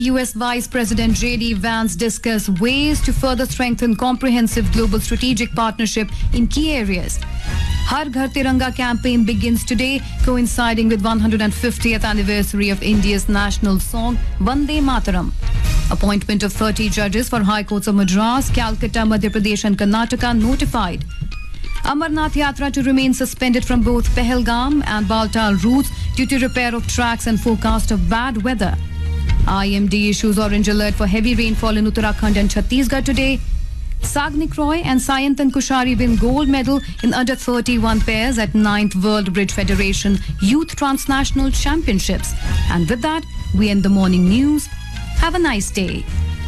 US Vice President J.D. Vance discuss ways to further strengthen comprehensive global strategic partnership in key areas. Har Ghar Tiranga campaign begins today, coinciding with 150th anniversary of India's national song Vande Mataram. Appointment of 30 judges for High Courts of Madras, Calcutta, Madhya Pradesh and Karnataka notified. Amarnath Yatra to remain suspended from both Pahalgam and Baltal routes due to repair of tracks and forecast of bad weather. IMD issues orange alert for heavy rainfall in Uttarakhand and Chhattisgarh today. Sagnik Roy and Sayantan Kushari win gold medal in under 31 pairs at 9th World Bridge Federation Youth Transnational Championships. And with that, we end the morning news. Have a nice day.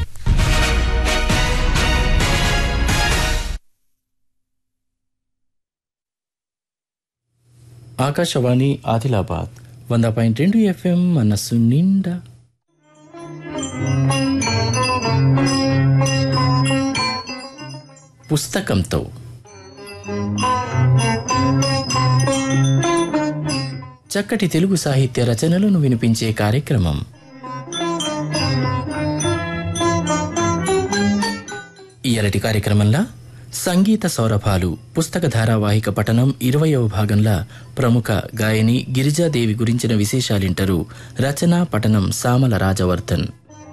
Akashvani Adilabad వంద point రెండు FM మనస్సు నిండా పుస్తకంతో చక్కటి తెలుగు సాహిత్య రచనలను వినిపించే కార్యక్రమం ఇయలటి కార్యక్రమంలో సంగీత సౌరభాలు పుస్తక ధారావాహిక పఠనం ఇరవయవ భాగంలో ప్రముఖ గాయని గిరిజాదేవి గురించిన విశేషాలింటరు రచన పఠనం సామల రాజవర్ధన్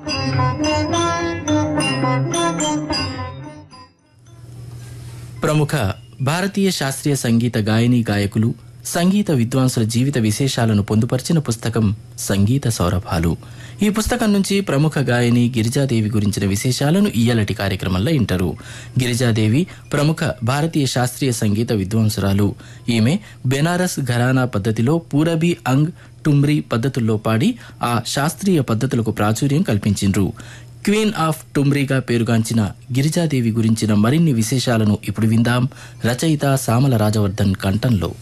ప్రముఖ భారతీయ శాస్త్రీయ సంగీత గాయని గాయకులు సంగీత విద్వాంసుల జీవిత విశేషాలను పొందుపరిచిన పుస్తకం సంగీత సౌరభాలు ఈ పుస్తకం నుంచి ప్రముఖ గాయని గిరిజాదేవి గురించిన విశేషాలను ఇయ్యలటి కార్యక్రమంలో ఇంటారు గిరిజాదేవి ప్రముఖ భారతీయ శాస్త్రీయ సంగీత విద్వాంసురాలు ఈమె బెనారస్ ఘరానా పద్ధతిలో పూరబీ అంగ్ టుమ్రీ పద్ధతుల్లో పాడి ఆ శాస్త్రీయ పద్ధతులకు ప్రాచుర్యం కల్పించిండ్రు క్వీన్ ఆఫ్ టుమ్రీగా పేరుగాంచిన గిరిజాదేవి గురించిన మరిన్ని విశేషాలను ఇప్పుడు విందాం రచయిత సామల రాజవర్ధన్ కంఠంలో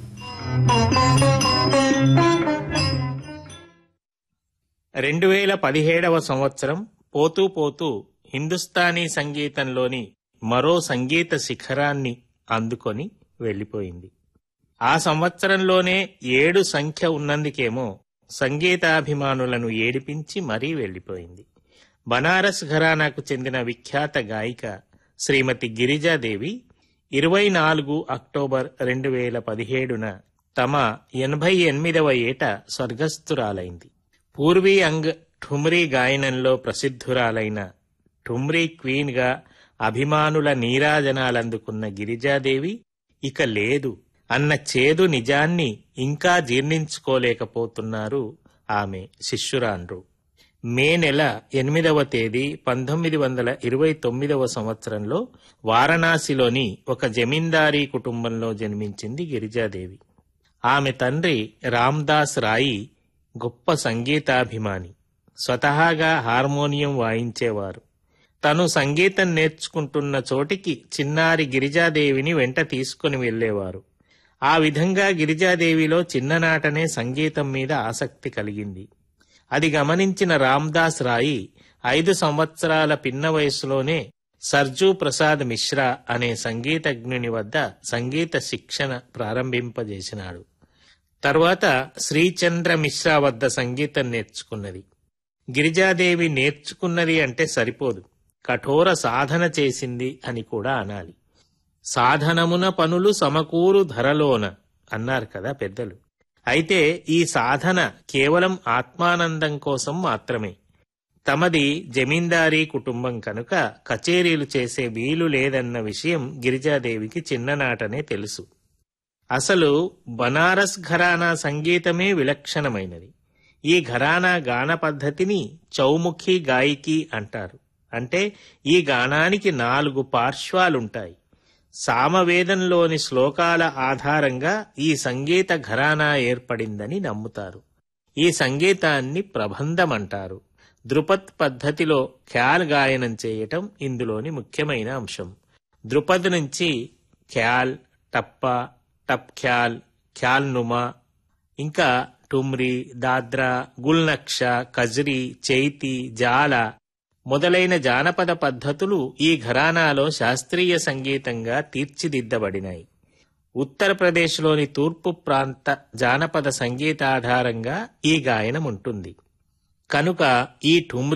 రెండు వేల పదిహేడవ సంవత్సరం పోతూ పోతూ హిందుస్థానీ సంగీతంలోని మరో సంగీత శిఖరాన్ని అందుకొని వెళ్ళిపోయింది ఆ సంవత్సరంలోనే ఏడు సంఖ్య ఉన్నందుకేమో సంగీతాభిమానులను ఏడిపించి మరీ వెళ్ళిపోయింది బనారస్ ఘరానాకు చెందిన విఖ్యాత గాయిక శ్రీమతి గిరిజాదేవి ఇరవై నాలుగు అక్టోబర్ రెండు వేల పదిహేడున తమ ఎనభై ఎనిమిదవ ఏట స్వర్గస్థురాలైంది పూర్వీ అంగ్ ఠుమ్రీ గాయనంలో ప్రసిద్ధురాలైన ఠుమ్రీ క్వీన్గా అభిమానుల నీరాజనాలందుకున్న గిరిజాదేవి ఇక లేదు అన్న చేదు నిజాన్ని ఇంకా జీర్ణించుకోలేకపోతున్నారు ఆమె శిష్యురాండ్రు మే నెల ఎనిమిదవ తేదీ పంతొమ్మిది వందల ఇరవై తొమ్మిదవ సంవత్సరంలో వారణాసిలోని ఒక జమీందారీ కుటుంబంలో జన్మించింది గిరిజాదేవి ఆమె తండ్రి రామ్దాస్ రాయి గొప్ప సంగీతాభిమాని స్వతహాగా హార్మోనియం వాయించేవారు తను సంగీతం నేర్చుకుంటున్న చోటికి చిన్నారి గిరిజాదేవిని వెంట తీసుకుని వెళ్ళేవారు ఆ విధంగా గిరిజాదేవిలో చిన్ననాటనే సంగీతం మీద ఆసక్తి కలిగింది అది గమనించిన రామ్దాస్ రాయి ఐదు సంవత్సరాల పిన్న వయసులోనే సర్జూ ప్రసాద్ మిశ్రా అనే సంగీతజ్ఞుని వద్ద సంగీత శిక్షణ ప్రారంభింపజేసినాడు తర్వాత శ్రీచంద్ర మిశ్రా వద్ద సంగీతం నేర్చుకున్నది గిరిజాదేవి నేర్చుకున్నది అంటే సరిపోదు కఠోర సాధన చేసింది అని కూడా అనాలి సాధనమున పనులు సమకూరు ధరలోన అన్నారు కదా పెద్దలు అయితే ఈ సాధన కేవలం ఆత్మానందం కోసం మాత్రమే తమది జమీందారీ కుటుంబం కనుక కచేరీలు చేసే వీలు లేదన్న విషయం గిరిజాదేవికి చిన్ననాటనే తెలుసు అసలు బనారస్ ఘరానా సంగీతమే విలక్షణమైనది ఈ ఘరానా గాన పద్ధతిని చౌముఖి గాయికి అంటారు అంటే ఈ గానానికి నాలుగు పార్శ్వాలుంటాయి సామవేదంలోని శ్లోకాల ఆధారంగా ఈ సంగీత ఘరానా ఏర్పడిందని నమ్ముతారు ఈ సంగీతాన్ని ప్రబంధమంటారు ద్రుపద్ పద్ధతిలో ఖ్యాల్ గాయనం చేయటం ఇందులోని ముఖ్యమైన అంశం ద్రుపద్ నుంచి ఖ్యాల్ టప్ప టప్ ఖ్యాల్ ఖ్యాల్ నుమా ఇంకా టుమ్రి దాద్రా గుల్నక్ష కజ్రీ చైతి జాల మొదలైన జానపద పద్ధతులు ఈ ఘరానాలో శాస్త్రీయ సంగీతంగా తీర్చిదిద్దబడినాయి ఉత్తరప్రదేశ్లోని తూర్పు ప్రాంత జానపద సంగీతాధారంగా ఈ గాయనం ఉంటుంది కనుక ఈ ఠుమ్రీ